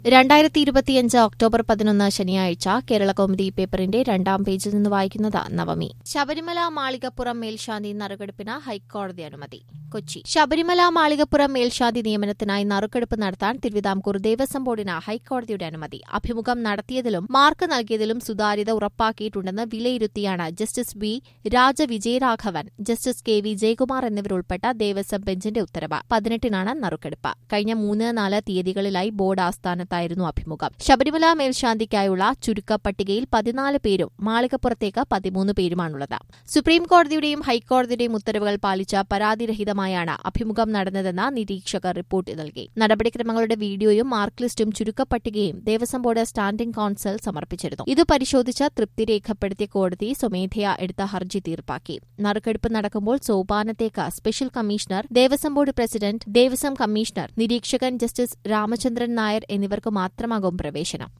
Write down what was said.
രണ്ടായിരത്തി ഇരുപത്തിയഞ്ച് ഒക്ടോബർ പതിനൊന്ന് ശനിയാഴ്ച കേരള കൗമുദി പേപ്പറിന്റെ രണ്ടാം പേജിൽ നിന്ന് വായിക്കുന്നത് നവമി ശബരിമല മാളികപ്പുറം മേൽശാന്തി നറുക്കെടുപ്പിന് ഹൈക്കോടതി അനുമതി കൊച്ചി ശബരിമല മാളികപ്പുറം മേൽശാന്തി നിയമനത്തിനായി നറുക്കെടുപ്പ് നടത്താൻ തിരുവിതാംകൂർ ദേവസ്വം ബോർഡിന് ഹൈക്കോടതിയുടെ അനുമതി അഭിമുഖം നടത്തിയതിലും മാർക്ക് നൽകിയതിലും സുതാര്യത ഉറപ്പാക്കിയിട്ടുണ്ടെന്ന് വിലയിരുത്തിയാണ് justice B Rajavijayaraghavan justice K V Jayakumar എന്നിവരുൾപ്പെട്ട ദേവസ്വം ബെഞ്ചിന്റെ ഉത്തരവ് പതിനെട്ടിനാണ് നറുക്കെടുപ്പ് കഴിഞ്ഞ മൂന്ന് നാല് തീയതികളിലായി ബോർഡ് ആസ്ഥാനത്തായിരുന്നു അഭിമുഖം ശബരിമല മേൽശാന്തിക്കായുള്ള ചുരുക്ക പട്ടികയിൽ പതിനാല് പേരും മാളികപ്പുറത്തേക്ക് പതിമൂന്ന് പേരുമാണുള്ളത് സുപ്രീം കോടതിയുടെയും ഹൈക്കോടതിയുടെയും ഉത്തരവുകൾ പാലിച്ച പരാതിരഹിതമായാണ് അഭിമുഖം നടന്നതെന്ന് നിരീക്ഷകർ റിപ്പോർട്ട് നൽകി നടപടിക്രമങ്ങളുടെ വീഡിയോയും മാർക്ക് ലിസ്റ്റും ചുരുക്കപ്പട്ടികയും ദേവസ്വം ബോർഡ് സ്റ്റാൻഡിംഗ് കൌൺസിൽ സമർപ്പിച്ചിരുന്നു ഇത് പരിശോധിച്ച് തൃപ്തി രേഖപ്പെടുത്തിയ കോടതി സ്വമേധയാ എടുത്ത ഹർജി തീർപ്പാക്കി നറുക്കെടുപ്പ് നടക്കുമ്പോൾ സോപാനത്തേക്ക് special commissioner Devaswom board president Devaswom commissioner നിരീക്ഷകൻ ജസ്റ്റിസ് രാമചന്ദ്രൻ നായർ എന്നിവർക്ക് മാത്രമാകും പ്രവേശനം